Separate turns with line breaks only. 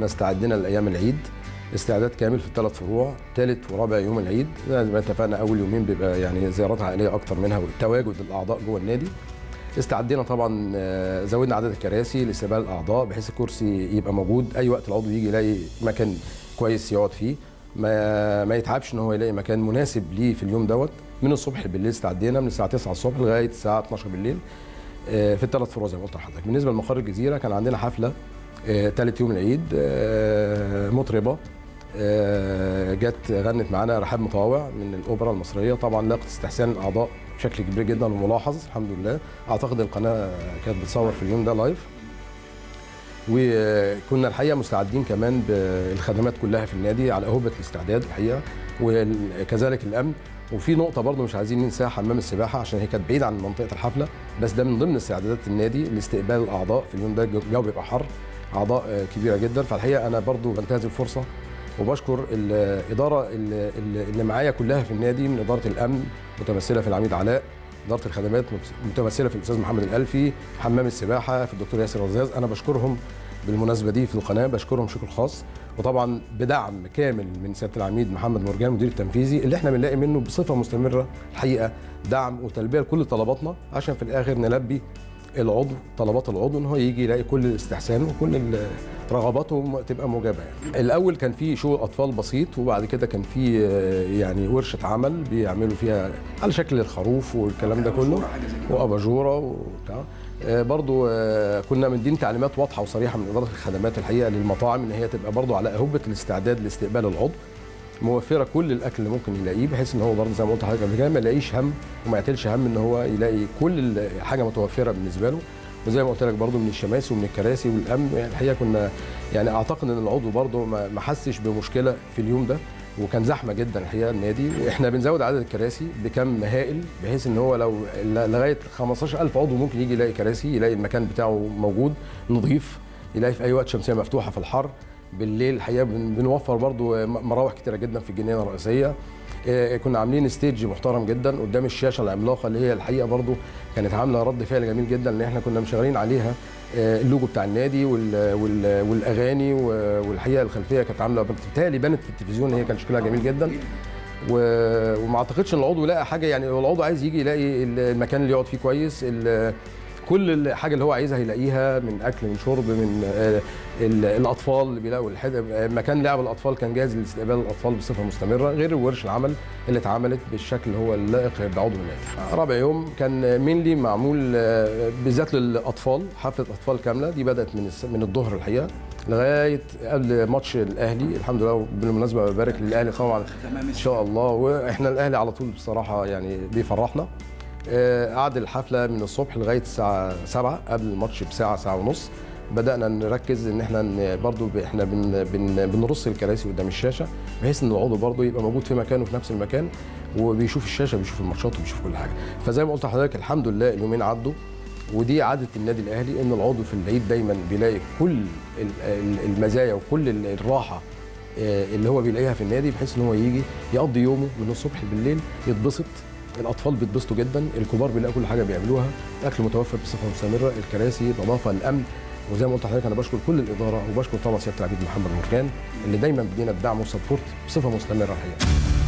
استعدنا لايام العيد استعداد كامل في الثلاث فروع ثالث ورابع يوم العيد زي ما اتفقنا اول يومين بيبقى يعني زيارات عائليه اكتر منها وتواجد الاعضاء جوه النادي استعدينا طبعا آه، زودنا عدد الكراسي لاستقبال الاعضاء بحيث الكرسي يبقى موجود اي وقت العضو يجي يلاقي مكان كويس يقعد فيه ما ما يتعبش ان هو يلاقي مكان مناسب ليه في اليوم دوت من الصبح بالليل استعدينا من الساعه 9 الصبح لغايه الساعه 12 بالليل آه، في الثلاث فروع زي ما قلت لحضرتك بالنسبه لمقر الجزيره كان عندنا حفله ثالث يوم العيد آه، مطربه آه، جت غنت معانا رحاب مطاوع من الاوبرا المصريه طبعا لاقت استحسان الاعضاء بشكل كبير جدا وملاحظ الحمد لله اعتقد القناه كانت بتصور في اليوم ده لايف وكنا الحقيقه مستعدين كمان بالخدمات كلها في النادي على اهبه الاستعداد الحقيقه وكذلك الامن وفي نقطة برضه مش عايزين ننساها حمام السباحة عشان هي كانت بعيدة عن منطقة الحفلة بس ده من ضمن استعدادات النادي لاستقبال الأعضاء في اليوم ده الجو بيبقى حر أعضاء آه، كبيرة جدا فالحقيقة أنا برضه بنتهز الفرصة وبشكر الإدارة اللي اللي معايا كلها في النادي من إدارة الأمن متمثلة في العميد علاء إدارة الخدمات متمثلة في الأستاذ محمد الألفي حمام السباحة في الدكتور ياسر رزاز أنا بشكرهم بالمناسبة دي في القناة بشكرهم شكر خاص وطبعا بدعم كامل من سيادة العميد محمد مرجان المدير التنفيذي اللي احنا بنلاقي منه بصفة مستمرة الحقيقة دعم وتلبية لكل طلباتنا عشان في الآخر نلبي العضو طلبات العضو ان هو يجي يلاقي كل الاستحسان وكل ال- رغباته تبقى مجابه يعني. الاول كان في شو اطفال بسيط وبعد كده كان في آه، يعني ورشه عمل بيعملوا فيها على شكل الخروف والكلام ده كله واباجوره وبتاع آه، برضو آه، كنا مدين تعليمات واضحه وصريحه من اداره الخدمات الحقيقه للمطاعم ان هي تبقى برضو على اهبه الاستعداد لاستقبال العضو موفره كل الاكل اللي ممكن يلاقيه بحيث ان هو برضه زي ما قلت لحضرتك قبل كده ما يلاقيش هم وما يعتلش هم ان هو يلاقي كل حاجه متوفره بالنسبه له وزي ما قلت لك برضه من الشماسي ومن الكراسي والامن يعني الحقيقه كنا يعني اعتقد ان العضو برضه ما ما حسش بمشكله في اليوم ده وكان زحمه جدا الحقيقه النادي واحنا بنزود عدد الكراسي بكم هائل بحيث ان هو لو ل- لغايه 15000 عضو ممكن يجي يلاقي كراسي يلاقي المكان بتاعه موجود نظيف يلاقي في اي وقت شمسيه مفتوحه في الحر بالليل الحقيقه بن- بنوفر برضو م- مراوح كتيره جدا في الجنينه الرئيسيه آه، كنا عاملين ستيج محترم جدا قدام الشاشه العملاقه اللي هي الحقيقه برضو كانت عامله رد فعل جميل جدا ان احنا كنا مشغلين عليها آه، اللوجو بتاع النادي وال وال والاغاني و- والحقيقه الخلفيه كانت عامله بالتالي بانت في التلفزيون ان هي كان شكلها جميل جدا و- وما اعتقدش ان العضو لقى حاجه يعني هو العضو عايز يجي يلاقي ال- المكان اللي يقعد فيه كويس ال- كل الحاجه اللي هو عايزها يلاقيها من اكل من شرب من آه، ال- الاطفال اللي بيلاقوا الحد... آه، مكان لعب الاطفال كان جاهز لاستقبال الاطفال بصفه مستمره غير ورش العمل اللي اتعملت بالشكل اللي هو اللائق بعضو النادي. رابع يوم كان مينلي معمول آه، بالذات للاطفال حفله اطفال كامله دي بدات من الس- من الظهر الحقيقه لغايه قبل ماتش الاهلي الحمد لله بالمناسبه ببارك للاهلي طبعا ان شاء الله واحنا الاهلي على طول بصراحه يعني بيفرحنا آه، قعد الحفله من الصبح لغايه الساعه 7 قبل الماتش بساعه ساعه ونص بدانا نركز ان احنا ن- برضو ب- احنا بن بن بنرص الكراسي قدام الشاشه بحيث ان العضو برضو يبقى موجود في مكانه في نفس المكان وبيشوف الشاشه بيشوف الماتشات وبيشوف كل حاجه فزي ما قلت لحضرتك الحمد لله اليومين عدوا ودي عاده النادي الاهلي ان العضو في العيد دايما بيلاقي كل ال- ال- المزايا وكل ال- الراحه آه، اللي هو بيلاقيها في النادي بحيث ان هو يجي يقضي يومه من الصبح بالليل يتبسط الاطفال بيتبسطوا جدا الكبار بيلاقوا كل حاجه بيعملوها الاكل متوفر بصفه مستمره الكراسي النظافه الامن وزي ما قلت لحضرتك انا بشكر كل الاداره وبشكر طبعا سياده العميد محمد مرجان اللي دايما بيدينا الدعم والسبورت بصفه مستمره الحقيقه